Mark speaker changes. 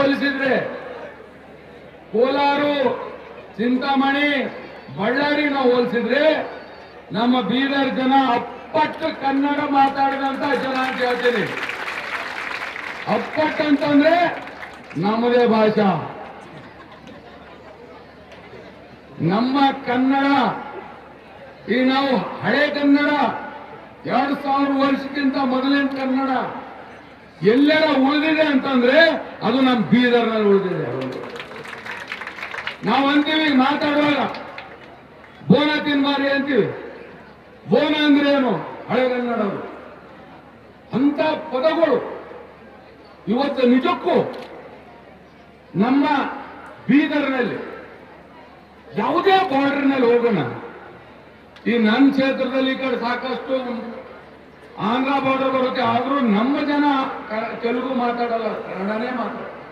Speaker 1: ಹೋಲಿಸಿದ್ರೆ ಕೋಲಾರು ಚಿಂತಾಮಣಿ ಬಳ್ಳಾರಿ ನಾವು ಹೋಲಿಸಿದ್ರೆ ನಮ್ಮ ಬೀದರ್ ಜನ ಅಪ್ಪಟ್ಟು ಕನ್ನಡ ಮಾತಾಡಿದಂತ ಜನ ಅಂತ ಹೇಳ್ತೀನಿ ಅಪ್ಪಟ್ಟು ಅಂತಂದ್ರೆ ನಮ್ಮದೇ ಭಾಷಾ ನಮ್ಮ ಕನ್ನಡ ಈ ನಾವು ಹಳೆ ಕನ್ನಡ ಎರಡು ಸಾವಿರ ವರ್ಷಕ್ಕಿಂತ ಮೊದಲಿನ ಕನ್ನಡ ಎಲ್ಲೆಲ್ಲ ಉಳಿದಿದೆ ಅಂತಂದ್ರೆ ಅದು ನಮ್ಮ ಬೀದರ್ನಲ್ಲಿ ಉಳಿದಿದೆ ನಾವು ಅಂತೀವಿ ಮಾತಾಡುವಾಗ ಬೋನ ತಿನ್ಬಾರಿ ಅಂತೀವಿ ಬೋನ ಅಂದ್ರೆ ಏನು ಹಳೆ ಕನ್ನಡವು ಅಂತ ಪದಗಳು ಇವತ್ತು ನಿಜಕ್ಕೂ ನಮ್ಮ ಬೀದರ್ನಲ್ಲಿ ಯಾವುದೇ ಬಾರ್ಡರ್ನಲ್ಲಿ ಹೋಗೋಣ ಈ ನನ್ನ ಕ್ಷೇತ್ರದಲ್ಲಿ ಈ ಕಡೆ ಸಾಕಷ್ಟು ಆಂಧ್ರ ಬಾರ್ಡರ್ ಬರುತ್ತೆ ಆದ್ರೂ ನಮ್ಮ ಜನ ಕ- ತೆಲುಗು ಮಾತಾಡಲ್ಲ ಕನ್ನಡನೇ ಮಾತಾಡ